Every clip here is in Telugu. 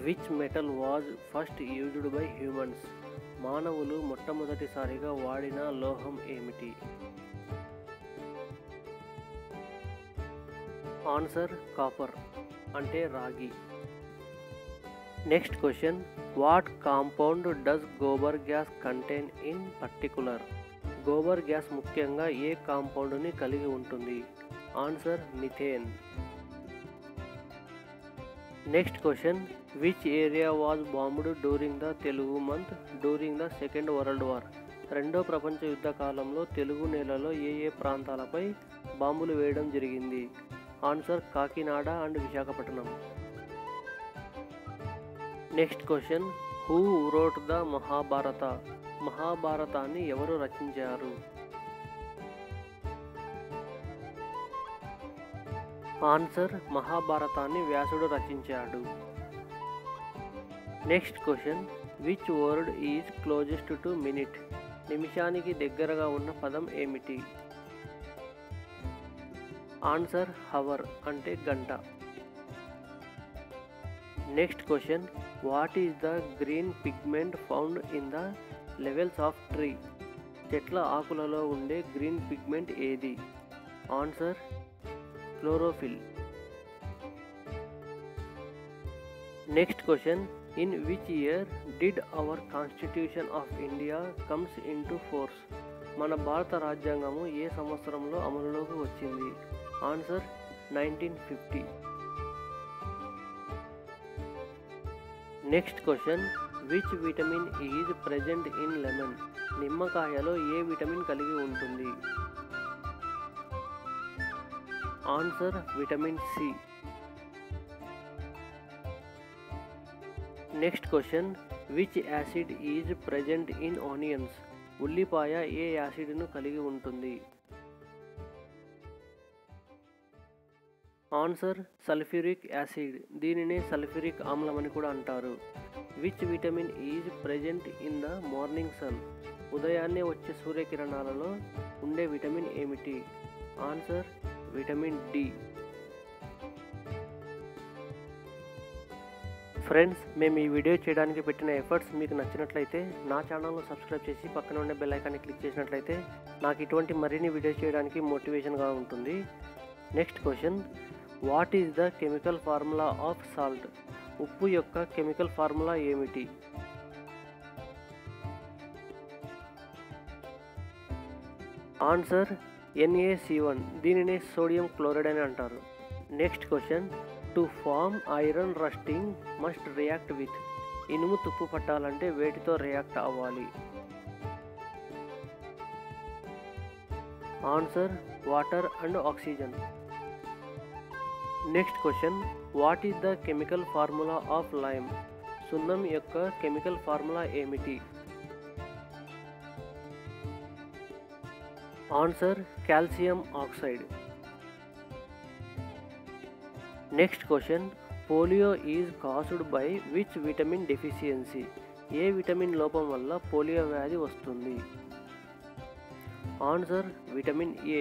which metal was first used by humans మానవులు మొట్టమొదటిసారిగా వాడిన లోహం ఏమిటి ఆన్సర్ కాపర్ అంటే రాగి next question what compound does gobar gas contain in particular gobar gas ముఖ్యంగా ఏ కాంపౌండ్ని కలిగి ఉంటుంది answer methane next question which area was bombed during the Telugu month during the second world war రెండో ప్రపంచ యుద్ధ కాలంలో తెలుగు నేలలో ఏ ఏ ప్రాంతాలపై బాంబులు వేయడం జరిగింది answer Kakinada and Visakhapatnam next question who wrote the Mahabharata మహాభారతాన్ని ఎవరు రచించారు ఆన్సర్ మహాభారతాన్ని వ్యాసుడు రచించాడు next question which word is closest to minute నిమిషానికి దగ్గరగా ఉన్న పదం ఏమిటి ఆన్సర్ హవర్ అంటే గంట next question what is the green pigment found in the leaves of tree చెట్ల ఆకులలో ఉండే గ్రీన్ పిగ్మెంట్ ఏది answer chlorophyll next question in which year did our constitution of India comes in into force మన భారత రాజ్యాంగము ఏ సంవత్సరంలో అమలులోకి వచ్చింది answer nineteen fifty next question which vitamin is present in lemon నిమ్మకాయలో ఏ విటమిన్ కలిగి ఉంటుంది answer vitamin C next question which acid is present in onions ఉల్లిపాయ ఏ యాసిడ్ను కలిగి ఉంటుంది ఆన్సర్ సల్ఫ్యూరిక్ యాసిడ్ దీనినే సల్ఫ్యూరిక్ ఆమ్లం అని కూడా అంటారు which vitamin is present in the morning sun ఉదయాన్నే వచ్చే సూర్యకిరణాలలో ఉండే విటమిన్ ఏమిటి ఆన్సర్ విటమిన్ డి ఫ్రెండ్స్ మేము ఈ వీడియో చేయడానికి పెట్టిన ఎఫర్ట్స్ మీకు నచ్చినట్లయితే నా ఛానల్ను సబ్స్క్రైబ్ చేసి పక్కన ఉండే బెల్ ఐకాన్ని క్లిక్ చేసినట్లయితే నాకు ఇటువంటి మరిన్ని వీడియోస్ చేయడానికి మోటివేషన్గా ఉంటుంది next question what is the chemical formula of salt ఉప్పు యొక్క కెమికల్ ఫార్ములా ఏమిటి ఆన్సర్ ఎన్ఏసి వన్ దీనిని సోడియం క్లోరైడ్ అని అంటారు next question to form iron rusting must react with ఇనుము తుప్పు పట్టాలంటే వేటితో రియాక్ట్ అవ్వాలి answer water and oxygen next question what is the chemical formula of lime సున్నం యొక్క కెమికల్ ఫార్ములా ఏమిటి answer calcium oxide next question polio is caused by which vitamin deficiency ఏ విటమిన్ లోపం వల్ల పోలియో వ్యాధి వస్తుంది answer vitamin A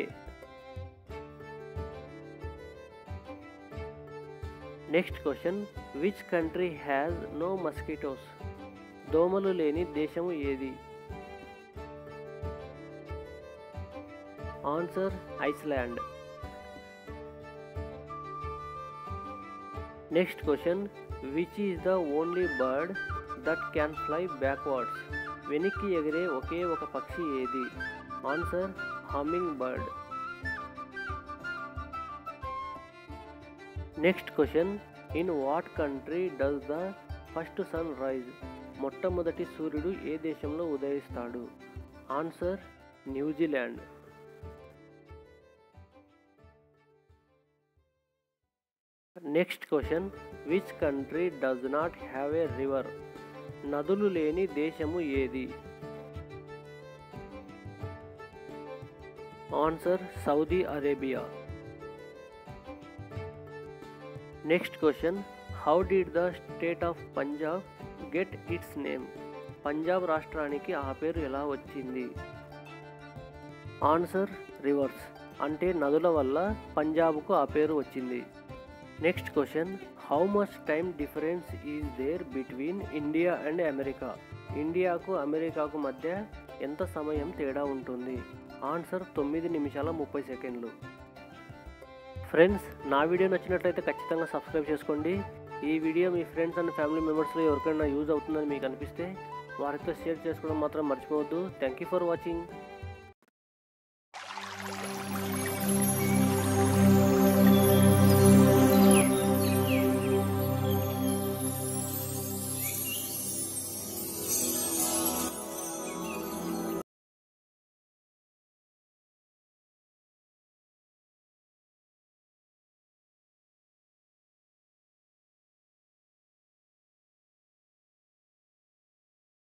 next question which country has no mosquitoes దోమలు లేని దేశము ఏది answer Iceland next question which is the only bird that can fly backwards వెనక్కి ఎగిరే ఒకే ఒక పక్షి ఏది answer hummingbird next question in what country does the first sun rise మొట్టమొదటి సూర్యుడు ఏ దేశంలో ఉదయిస్తాడు answer New Zealand next question which country does not have a river నదులు లేని దేశము ఏది answer Saudi Arabia next question how did the state of Punjab get its name Punjab రాష్ట్రానికి ఆ పేరు ఎలా వచ్చింది ఆన్సర్ రివర్స్ అంటే నదుల వల్ల పంజాబ్కు ఆ పేరు వచ్చింది next question how much time difference is there between India and America ఇండియాకు అమెరికాకు మధ్య ఎంత సమయం తేడా ఉంటుంది ఆన్సర్ తొమ్మిది నిమిషాల ముప్పై సెకండ్లు ఫ్రెండ్స్ నా వీడియో నచ్చినట్లయితే ఖచ్చితంగా సబ్స్క్రైబ్ చేసుకోండి ఈ వీడియో మీ ఫ్రెండ్స్ అండ్ ఫ్యామిలీ మెంబర్స్లో ఎవరికైనా యూజ్ అవుతుందని మీకు అనిపిస్తే వారితో షేర్ చేసుకోవడం మాత్రం మర్చిపోవద్దు థ్యాంక్ యూ ఫర్ వాచింగ్